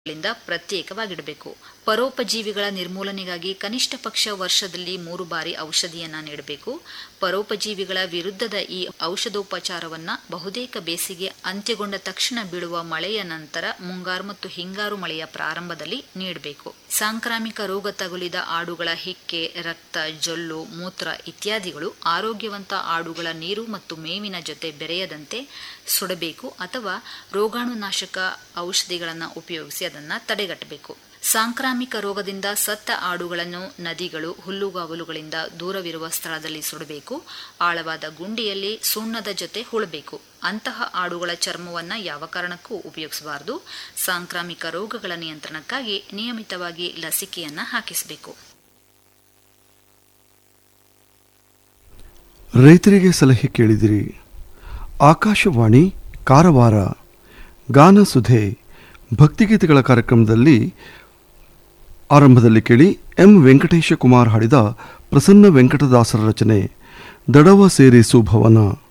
ಗಳಿಂದ ಪ್ರತ್ಯೇಕವಾಗಿಡಬೇಕು ಪರೋಪಜೀವಿಗಳ ನಿರ್ಮೂಲನೆಗಾಗಿ ಕನಿಷ್ಠ ಪಕ್ಷ ವರ್ಷದಲ್ಲಿ ಮೂರು ಬಾರಿ ಔಷಧಿಯನ್ನ ನೀಡಬೇಕು ಪರೋಪಜೀವಿಗಳ ವಿರುದ್ಧದ ಈ ಔಷಧೋಪಚಾರವನ್ನ ಬಹುತೇಕ ಬೇಸಿಗೆ ಅಂತ್ಯಗೊಂಡ ತಕ್ಷಣ ಬೀಳುವ ಮಳೆಯ ನಂತರ ಮುಂಗಾರು ಮತ್ತು ಹಿಂಗಾರು ಮಳೆಯ ಪ್ರಾರಂಭದಲ್ಲಿ ನೀಡಬೇಕು ಸಾಂಕ್ರಾಮಿಕ ರೋಗ ತಗುಲಿದ ಆಡುಗಳ ಹಿಕ್ಕೆ ರಕ್ತ ಜೊಲ್ಲು ಮೂತ್ರ ಇತ್ಯಾದಿಗಳು ಆರೋಗ್ಯವಂತ ಆಡುಗಳ ನೀರು ಮತ್ತು ಮೇವಿನ ಜೊತೆ ಬೆರೆಯದಂತೆ ಸುಡಬೇಕು ಅಥವಾ ರೋಗಾಣುನಾಶಕ ಔಷಧಿಗಳನ್ನು ಉಪಯೋಗಿಸಿ ಅದನ್ನು ತಡೆಗಟ್ಟಬೇಕು ಸಾಂಕ್ರಾಮಿಕ ರೋಗದಿಂದ ಸತ್ತ ಆಡುಗಳನ್ನು ನದಿಗಳು ಹುಲ್ಲುಗಾವಲುಗಳಿಂದ ದೂರವಿರುವ ಸ್ಥಳದಲ್ಲಿ ಸುಡಬೇಕು ಆಳವಾದ ಗುಂಡಿಯಲ್ಲಿ ಸುಣ್ಣದ ಜೊತೆ ಹುಳಬೇಕು ಅಂತಹ ಆಡುಗಳ ಚರ್ಮವನ್ನು ಯಾವ ಕಾರಣಕ್ಕೂ ಉಪಯೋಗಿಸಬಾರದು ಸಾಂಕ್ರಾಮಿಕ ರೋಗಗಳ ನಿಯಂತ್ರಣಕ್ಕಾಗಿ ನಿಯಮಿತವಾಗಿ ಲಸಿಕೆಯನ್ನು ಹಾಕಿಸಬೇಕು ರೈತರಿಗೆ ಸಲಹೆ ಕೇಳಿದಿರಿ ಆಕಾಶವಾಣಿ ಕಾರವಾರ ಗಾನ ಸುಧೆ ಭಕ್ತಿಗೀತೆಗಳ ಕಾರ್ಯಕ್ರಮದಲ್ಲಿ ಆರಂಭದಲ್ಲಿ ಕೇಳಿ ಎಂ ವೆಂಕಟೇಶ ಕುಮಾರ್ ಹಾಡಿದ ಪ್ರಸನ್ನ ವೆಂಕಟದಾಸರ ರಚನೆ ದಡವ ಸೇರಿಸು ಭವನ